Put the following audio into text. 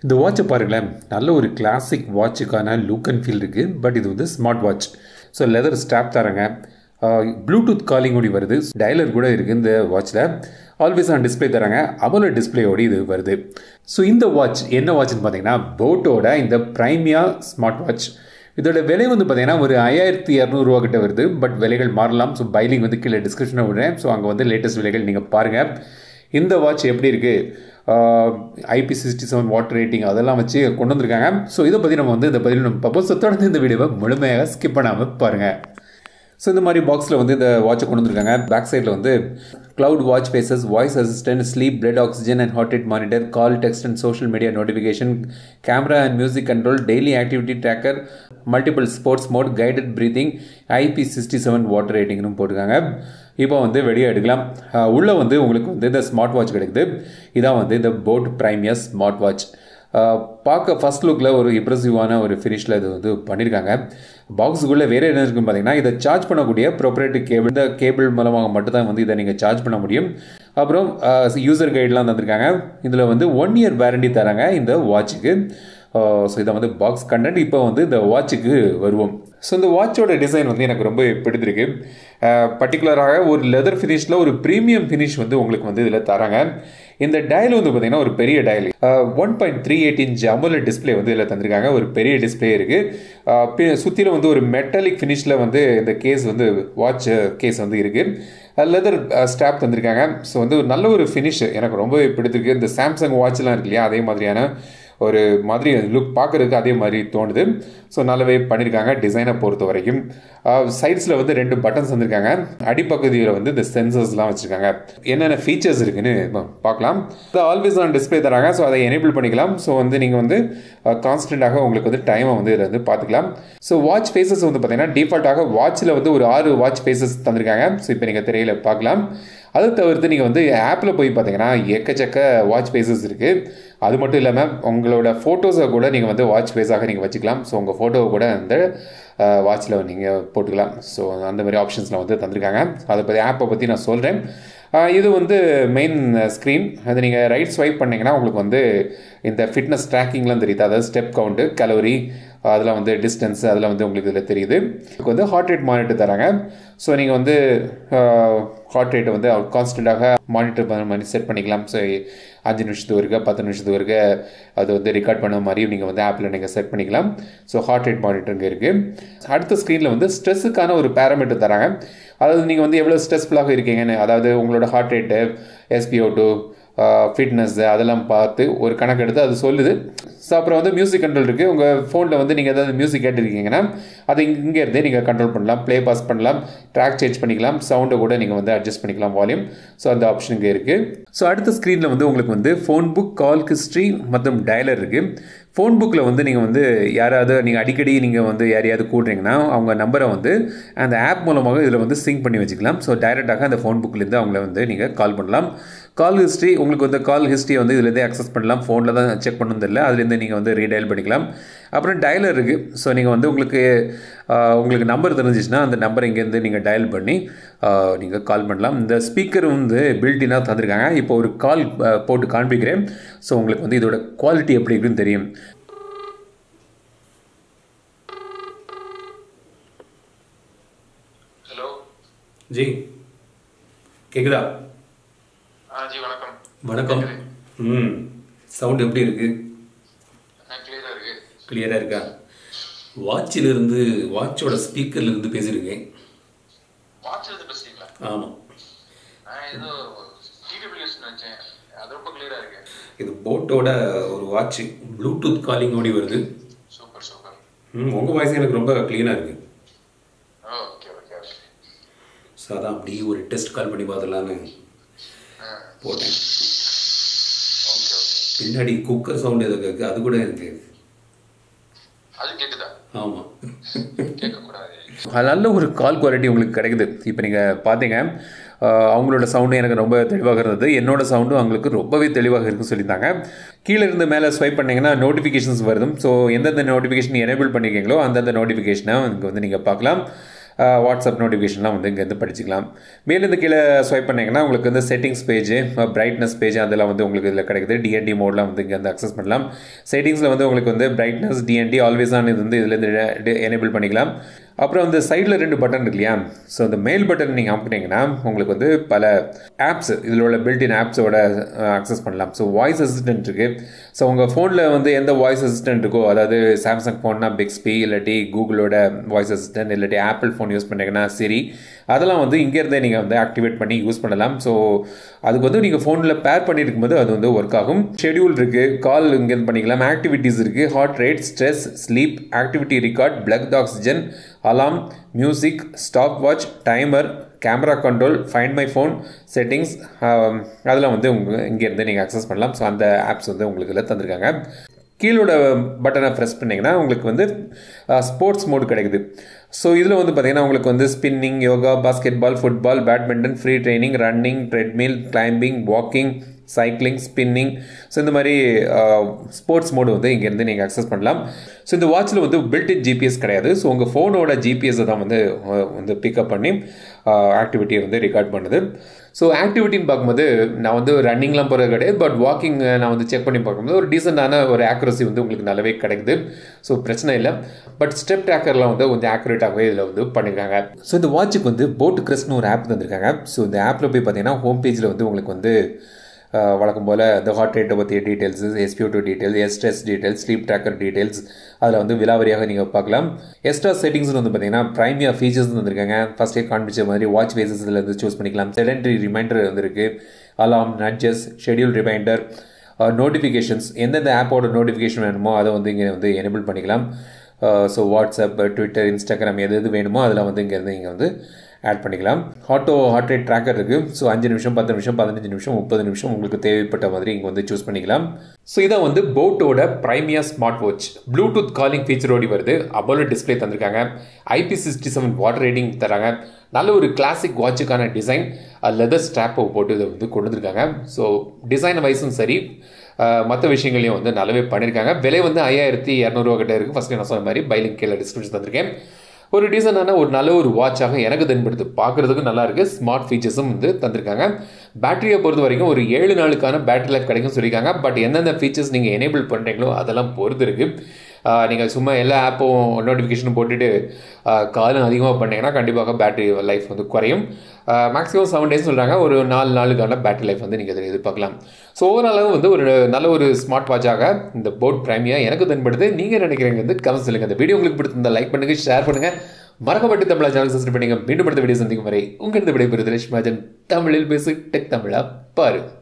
இந்த வாட்சை பாருங்களேன் நல்ல ஒரு கிளாசிக் வாட்சுக்கான லுக் அண்ட் ஃபீல் இருக்குது பட் இது வந்து smart watch so leather strap தரங்க ப்ளூடூத் காலிங் ஓடி வருது டயலர் கூட இருக்குது இந்த வாட்சில் ஆல்வேஸ் ஆன் டிஸ்பிளே தராங்க அமல டிஸ்பிளேயோடு இது வருது ஸோ இந்த வாட்ச் என்ன வாட்ச்னு பார்த்தீங்கன்னா போட்டோட இந்த ப்ரைமியா ஸ்மார்ட் வாட்ச் இதோட விலை வந்து பார்த்தீங்கன்னா ஒரு ஐயாயிரத்தி இரநூறுவா கிட்ட வருது பட் விலைகள் மாறலாம் ஸோ பைலிங் வந்து கீழே டிஸ்கிரிப்ஷனில் விடுறேன் ஸோ அங்கே வந்து லேட்டஸ்ட் விலைகள் நீங்கள் பாருங்கள் இந்த வாட்ச் எப்படி இருக்குது IP sixty seven water rating அதெல்லாம் வச்சு கொண்டு வந்திருக்காங்க ஸோ இதை பற்றி நம்ம வந்து இந்த பதில் நம்ம பார்ப்போம் ஸோ தொடர்ந்து இந்த வீடியோவை முழுமையாக ஸ்கிப் பண்ணாமல் பாருங்கள் ஸோ இந்த மாதிரி பாக்ஸில் வந்து இந்த வாட்சை கொண்டு வந்திருக்காங்க பேக் சைடில் வந்து cloud watch faces voice assistant sleep blood oxygen and heart rate monitor call text and social media notification camera and music control daily activity tracker multiple sports mode guided breathing IP sixty seven water ரேட்டிங்னு போட்டிருக்காங்க இப்போ வந்து வெளியே எடுக்கலாம் உள்ளே வந்து உங்களுக்கு வந்து இந்த ஸ்மார்ட் வாட்ச் கிடைக்குது இதான் வந்து இந்த போட் ப்ரைமியஸ் ஸ்மார்ட் வாட்ச் பார்க்க ஃபஸ்ட் லுக்கில் ஒரு இம்ப்ரெசிவான ஒரு ஃபினிஷில் இது வந்து பண்ணியிருக்காங்க பாக்ஸுக்குள்ளே வேறு என்ன இருக்குன்னு பார்த்தீங்கன்னா இதை சார்ஜ் பண்ணக்கூடிய ப்ரொப்ரேட்டிவ் கேபிள் இந்த கேபிள் மூலமாக மட்டும்தான் வந்து இதை நீங்கள் சார்ஜ் பண்ண முடியும் அப்புறம் யூசர் கைட்லாம் தந்திருக்காங்க இதில் வந்து ஒன் இயர் வேரண்டி தராங்க இந்த வாட்சுக்கு ஸோ இதை வந்து பாக்ஸ் கண்டென்ட் இப்போ வந்து இந்த வாட்சுக்கு வருவோம் ஸோ இந்த வாட்சோட டிசைன் வந்து எனக்கு ரொம்ப பிடித்திருக்கு பர்டிகுலராக ஒரு லெதர் ஃபினிஷில் ஒரு ப்ரீமியம் ஃபினிஷ் வந்து உங்களுக்கு வந்து இதில் தராங்க இந்த டயல் வந்து பார்த்தீங்கன்னா ஒரு பெரிய dial one point three eight inch AMOLED display வந்து இதில் தந்திருக்காங்க ஒரு பெரிய டிஸ்பிளே இருக்குது சுற்றிலும் வந்து ஒரு மெட்டாலிக் ஃபினிஷில் வந்து இந்த கேஸ் வந்து வாட்ச் கேஸ் வந்து இருக்குது லெதர் ஸ்டாப் தந்திருக்காங்க ஸோ வந்து நல்ல ஒரு ஃபினிஷ் எனக்கு ரொம்ப பிடித்திருக்கு இந்த சாம்சங் வாட்ச்லாம் இருக்கு இல்லையா அதே மாதிரியான ஒரு மாதிரி லுக் பார்க்குறதுக்கு அதே மாதிரி தோணுது ஸோ நல்லாவே பண்ணியிருக்காங்க டிசைனை பொறுத்த வரைக்கும் சைட்ஸில் வந்து ரெண்டு பட்டன்ஸ் வந்திருக்காங்க அடிப்பகுதியில் வந்து இந்த சென்சர்ஸ்லாம் வச்சுருக்காங்க என்னென்ன ஃபீச்சர்ஸ் இருக்குன்னு பார்க்கலாம் இது ஆல்வேஸ் ஆன் டிஸ்பிளே தராங்க ஸோ அதை எனேபிள் பண்ணிக்கலாம் ஸோ வந்து நீங்கள் வந்து கான்ஸ்டண்ட்டாக உங்களுக்கு வந்து டைமை வந்து இதில் வந்து பார்த்துக்கலாம் ஸோ வாட்ச் ஃபேஸஸ் வந்து பார்த்தீங்கன்னா டிஃபால்ட்டாக வாட்சில் வந்து ஒரு ஆறு வாட்ச் ஃபேஸஸ் தந்திருக்காங்க ஸோ இப்போ நீங்கள் திரையில் பார்க்கலாம் அதை தவிர்த்து நீங்கள் வந்து ஆப்பில் போய் பார்த்தீங்கன்னா எக்கச்சக்க வாட்ச் ஃபேஸஸ் இருக்குது அது மட்டும் இல்லாமல் உங்களோட ஃபோட்டோஸை கூட நீங்கள் வந்து வாட்ச் ஃபேஸாக நீங்கள் வச்சுக்கலாம் ஸோ உங்கள் ஃபோட்டோவை கூட அந்த வாட்சில் நீங்கள் போட்டுக்கலாம் ஸோ அந்த மாதிரி ஆப்ஷன்ஸ்லாம் வந்து தந்திருக்காங்க அதை பற்றி ஆப்பை பற்றி நான் சொல்கிறேன் இது வந்து மெயின் ஸ்க்ரீன் அது நீங்கள் ரைட் ஸ்வைப் பண்ணிங்கன்னா உங்களுக்கு வந்து இந்த ஃபிட்னஸ் ட்ராக்கிங்லாம் தெரியுது அதாவது ஸ்டெப் கவுண்ட்டு கலோரி அதில் வந்து டிஸ்டன்ஸ் அதில் வந்து உங்களுக்கு இதில் தெரியுது இதுக்கு வந்து ஹார்ட் ரேட் மானிட்டர் தராங்க ஸோ நீங்கள் வந்து ஹார்ட் ரேட்டை வந்து கான்ஸ்டண்ட்டாக மானிட்டர் பண்ண மாதிரி செட் பண்ணிக்கலாம் ஸோ அஞ்சு நிமிஷத்துக்கு இருக்க பத்து நிமிஷத்துக்கு இருக்க அது வந்து ரெக்கார்ட் பண்ண மாதிரியும் நீங்கள் வந்து ஆப்பில் நீங்கள் செட் பண்ணிக்கலாம் ஸோ ஹார்ட் ரேட் மானிட்டருங்க இருக்குது அடுத்த ஸ்க்ரீனில் வந்து ஸ்ட்ரெஸ்ஸுக்கான ஒரு பேராமீட்டர் தராங்க அதாவது நீங்கள் வந்து எவ்வளோ ஸ்ட்ரெஸ்ஃபுல்லாக இருக்கீங்கன்னு அதாவது உங்களோட heart rate SpO two fitness அதெல்லாம் பார்த்து ஒரு கணக்கு எடுத்து அது சொல்லுது ஸோ அப்புறம் வந்து மியூசிக் கண்ட்ரோல் இருக்குது உங்கள் ஃபோனில் வந்து நீங்கள் ஏதாவது மியூசிக் கேட்டுருக்கீங்கன்னா அதை இங்கே இருந்தே நீங்கள் கண்ட்ரோல் பண்ணலாம் ப்ளே பாஸ் பண்ணலாம் ட்ராக் சேஞ்ச் பண்ணிக்கலாம் சவுண்டை கூட நீங்கள் வந்து அட்ஜஸ்ட் பண்ணிக்கலாம் வால்யூம் ஸோ அந்த ஆப்ஷன் இங்கே இருக்குது ஸோ அடுத்த ஸ்க்ரீனில் வந்து உங்களுக்கு வந்து ஃபோன் புக் கால் ஹிஸ்ட்ரி மற்றும் டயலர் இருக்குது ஃபோன் புக்கில் வந்து நீங்கள் வந்து யாராவது நீங்கள் அடிக்கடி நீங்கள் வந்து யாரையாவது கூடுறீங்கன்னா அவங்க நம்பரை வந்து அந்த ஆப் மூலமாக இதில் வந்து சிங்க் பண்ணி வச்சுக்கலாம் ஸோ டைரெக்டாக அந்த ஃபோன் புக்லேருந்து அவங்கள வந்து நீங்கள் கால் பண்ணலாம் கால் ஹிஸ்ட்ரி உங்களுக்கு வந்து கால் ஹிஸ்ட்ரி வந்து இதுலேருந்தே அக்சஸ் பண்ணலாம் ஃபோனில் தான் செக் பண்ணணும் தெரியல அதுலேருந்து நீங்கள் வந்து ரீடைல் பண்ணிக்கலாம் அப்புறம் டயலர் இருக்குது ஸோ நீங்கள் வந்து உங்களுக்கு உங்களுக்கு நம்பர் தெரிஞ்சிச்சுன்னா அந்த நம்பர் இங்கேருந்து நீங்கள் டயல் பண்ணி நீங்கள் கால் பண்ணலாம் இந்த ஸ்பீக்கர் வந்து பில்டினாக தந்திருக்காங்க இப்போ ஒரு கால் போட்டு காண்பிக்கிறேன் ஸோ உங்களுக்கு வந்து இதோட குவாலிட்டி எப்படி இருக்குன்னு தெரியும் ஹலோ ஜி கேக்குதா ஆ ஜி வணக்கம் வணக்கம் ம் சவுண்ட் எப்படி இருக்கு கிளியரா இருக்கு கிளியராக இருக்கா வாட்சிலிருந்து வாட்சோட ஸ்பீக்கர்லேருந்து பேசியிருக்கேன் வாட்ச் எடுத்து பேசுறீங்களா ஆமாம் நான் ஏதோ டிடபிள்யூஎஸ் நினைச்சேன் அது ரொம்ப கிளியரா இருக்கு இது போட்டோட ஒரு வாட்ச் ப்ளூடூத் காலிங் ஓடி வருது சூப்பர் சூப்பர் ம் உங்கள் வாய்ஸ் எனக்கு ரொம்ப க்ளீனாக இருக்குது ஓகே ஓகே ஓகே ஸோ அதான் அப்படி ஒரு டெஸ்ட் கால் பண்ணி பார்த்துடலான்னு போட்டேன் ஓகே ஓகே பின்னாடி குக்கர் சவுண்ட் எதை கேட்கு அது கூட இருக்கு அது கேக்குதா ஆமாம் கேட்கக்கூடாது நல்ல ஒரு கால் குவாலிட்டி உங்களுக்கு கிடைக்குது இப்போ நீங்கள் பார்த்தீங்க ஆஹ் அவங்களோட சவுண்டு எனக்கு ரொம்ப தெளிவாக இருந்தது என்னோட சவுண்டும் அவங்களுக்கு ரொம்பவே தெளிவாக இருக்குன்னு சொல்லியிருந்தாங்க கீழே இருந்து மேலே ஸ்வைப் பண்ணீங்கன்னா நோட்டிஃபிகேஷன்ஸ் வருது ஸோ எந்தெந்த நோட்டிஃபிகேஷன் எனேபிள் பண்ணியிருக்கீங்களோ அந்தந்த நோட்டிஃபிகேஷனை இங்கே வந்து நீங்கள் பார்க்கலாம் வாட்ஸ்அப் நோட்டிஃபிகேஷன்லாம் வந்து இங்கேருந்து படிச்சுக்கலாம் மேலேருந்து கீழே ஸ்வைப் பண்ணிங்கன்னா உங்களுக்கு வந்து செட்டிங்ஸ் பேஜ் பிரைட்னஸ் பேஜ் அதெல்லாம் வந்து உங்களுக்கு இதில் கிடைக்குது டிஎன்டி மோட்லாம் வந்து இங்கே வந்து அக்சஸ் பண்ணலாம் செட்டிங்ஸில் வந்து உங்களுக்கு வந்து பிரைட்னஸ் டிஎன்டி ஆல்வேஸ் ஆன் இது வந்து இதுலேருந்து எனேபிள் பண்ணிக்கலாம் அப்புறம் வந்து சைடில் ரெண்டு பட்டன் இருக்கு இல்லையா ஸோ அந்த மெயில் பட்டன் நீங்கள் அமுக்குனீங்கன்னா உங்களுக்கு வந்து பல ஆப்ஸ் இதில் உள்ள பில்டின் ஆப்ஸோட அக்சஸ் பண்ணலாம் ஸோ வாய்ஸ் அசிஸ்டன்ட் இருக்குது ஸோ உங்கள் ஃபோனில் வந்து எந்த வாய்ஸ் அசிஸ்டன்ட் இருக்கோ அதாவது சாம்சங் ஃபோன்னா பிக்ஸ்பி இல்லாட்டி கூகுளோட வாய்ஸ் அசிஸ்டன்ட் இல்லாட்டி ஆப்பிள் ஃபோன் யூஸ் பண்ணிங்கன்னா சரி அதெல்லாம் வந்து இங்கேருந்தே நீங்கள் வந்து ஆக்டிவேட் பண்ணி யூஸ் பண்ணலாம் ஸோ அதுக்கு வந்து நீங்கள் ஃபோனில் பேர் பண்ணியிருக்கும் போது அது வந்து ஒர்க் ஆகும் ஷெடியூல் இருக்குது கால் இங்கேருந்து பண்ணிக்கலாம் ஆக்டிவிட்டீஸ் இருக்குது heart rate stress sleep activity record பிளக் oxygen alarm music stopwatch timer camera control find my phone settings அதெல்லாம் வந்து உங்கள் இங்கேருந்து நீங்கள் அக்சஸ் பண்ணலாம் ஸோ அந்த ஆப்ஸ் வந்து உங்களுக்கு இதில் தந்திருக்காங்க கீழோட பட்டனை ப்ரெஸ் பண்ணிங்கன்னா உங்களுக்கு வந்து ஸ்போர்ட்ஸ் மோடு கிடைக்குது ஸோ இதில் வந்து பார்த்தீங்கன்னா உங்களுக்கு வந்து spinning yoga basketball football badminton free training running treadmill climbing walking cycling spinning so இந்த மாதிரி ஸ்போர்ட்ஸ் மோடு வந்து இங்கேருந்து நீங்கள் அக்சஸ் பண்ணலாம் ஸோ இந்த வாட்சில் வந்து பில்டின் ஜிபிஎஸ் கிடையாது ஸோ உங்கள் ஃபோனோட ஜிபிஎஸை தான் வந்து வந்து பிக்கப் பண்ணி ஆக்டிவிட்டியை வந்து ரெக்கார்ட் பண்ணுது ஸோ ஆக்டிவிட்டின்னு பார்க்கும்போது நான் வந்து ரன்னிங்லாம் போகிறது கிடையாது பட் வாக்கிங் நான் வந்து செக் பண்ணி பார்க்கும்போது ஒரு டீசெண்டான ஒரு ஆக்யூரசி வந்து உங்களுக்கு நல்லாவே கிடைக்குது ஸோ பிரச்சனை இல்லை பட் ஸ்டெப் ட்ராக்கர்லாம் வந்து கொஞ்சம் ஆக்யூரேட்டாகவே இதில் வந்து பண்ணியிருக்காங்க ஸோ இந்த வாட்சுக்கு வந்து போட் கிரஸ்ட்னு ஒரு ஆப் தந்திருக்காங்க ஸோ இந்த ஆப்பில் போய் பார்த்தீங்கன்னா ஹோம் பேஜில் வந்து உங்களுக்கு வந்து வழக்கம் போல் இந்த ஹார்ட் ரேட்டை பற்றிய details SpO two details stress details sleep tracker details அதில் வந்து விலாவரியாக நீங்கள் பார்க்கலாம் எக்ஸ்ட்ரா செட்டிங்ஸ் வந்து பார்த்தீங்கன்னா ப்ரைமியா ஃபீச்சர்ஸ் வந்திருக்காங்க ஃபஸ்ட்டே காண்பிச்ச மாதிரி வாட்ச் பேசஸில் இருந்து சூஸ் பண்ணிக்கலாம் செடென்ட்ரி ரிமைண்டர் வந்துருக்கு alarm nudges schedule reminder notifications எந்தெந்த ஆப்போட நோட்டிஃபிகேஷன் வேணுமோ அதை வந்து இங்கே வந்து எனேபிள் பண்ணிக்கலாம் ஸோ வாட்ஸ்அப் ட்விட்டர் இன்ஸ்டாகிராம் எது எது வேணுமோ அதில் வந்து இங்கேருந்து இங்கே வந்து ஆட் பண்ணிக்கலாம் ஆட்டோ ஹார்ட் ரேட் ட்ராக்கர் இருக்குது ஸோ அஞ்சு நிமிஷம் பத்து நிமிஷம் பதினஞ்சு நிமிஷம் முப்பது நிமிஷம் உங்களுக்கு தேவைப்பட்ட மாதிரி இங்கே வந்து சூஸ் பண்ணிக்கலாம் ஸோ இதான் வந்து போட்டோட Primia smart watch bluetooth calling ஃபீச்சரோடி வருது அபோலோ டிஸ்பிளே தந்திருக்காங்க IP sixty seven water rating தராங்க நல்ல ஒரு கிளாசிக் வாட்சுக்கான டிசைன் லெதர் ஸ்ட்ராப்பை போட்டு இதை வந்து கொண்டு வந்திருக்காங்க ஸோ டிசைன் வைஸும் சரி மற்ற விஷயங்களையும் வந்து நல்லாவே பண்ணியிருக்காங்க விலை வந்து ஐயாயிரத்தி இரநூறுவா கிட்ட இருக்குது ஃபஸ்ட்டு நான் சொன்ன மாதிரி பைலிங் கீழே டிஸ்கிரிப்ஷன் தந்திருக்கேன் ஒரு டீசெண்டான ஒரு நல்ல ஒரு வாட்சாக எனக்கு தென்படுது பார்க்குறதுக்கு நல்லா இருக்குது ஸ்மார்ட் ஃபீச்சர்ஸும் வந்து தந்திருக்காங்க பேட்டரியை பொறுத்த வரைக்கும் ஒரு ஏழு நாளுக்கான பேட்டரி லைஃப் கிடைக்கும் சொல்லியிருக்காங்க பட் எந்தெந்த ஃபீச்சர்ஸ் நீங்கள் எனேபிள் பண்ணுறீங்களோ அதெல்லாம் பொறுத்து இருக்குது நீங்கள் சும்மா எல்லா ஆப்பும் நோட்டிஃபிகேஷனும் போட்டுட்டு காலம் அதிகமாக பண்ணிங்கன்னா கண்டிப்பாக பேட்டரி லைஃப் வந்து குறையும் மேக்ஸிமம் செவன் டேஸ் சொல்கிறாங்க ஒரு நாலு நாளுக்கான பேட்டரி லைஃப் வந்து நீங்கள் இதில் எதிர்பார்க்கலாம் ஸோ ஓவராலாக வந்து ஒரு நல்ல ஒரு ஸ்மார்ட் வாட்சாக இந்த போட் பிரைமியாக எனக்கு தென்படுது நீங்கள் நினைக்கிறீங்க வந்து கமெண்ட் சொல்லுங்கள் இந்த வீடியோ உங்களுக்கு பிடிச்சிருந்தா லைக் பண்ணுங்கள் ஷேர் பண்ணுங்கள் மறக்கப்பட்டு தமிழா சேனல் சப்ஸ்கிரைப் பண்ணுங்க மீண்டும் அடுத்த வீடியோ சந்திக்கும் வரை உங்கள் இந்த விடைபெறுது ரேஷ்மாஜன் தமிழில் பேசு டெக் தமிழா பாரு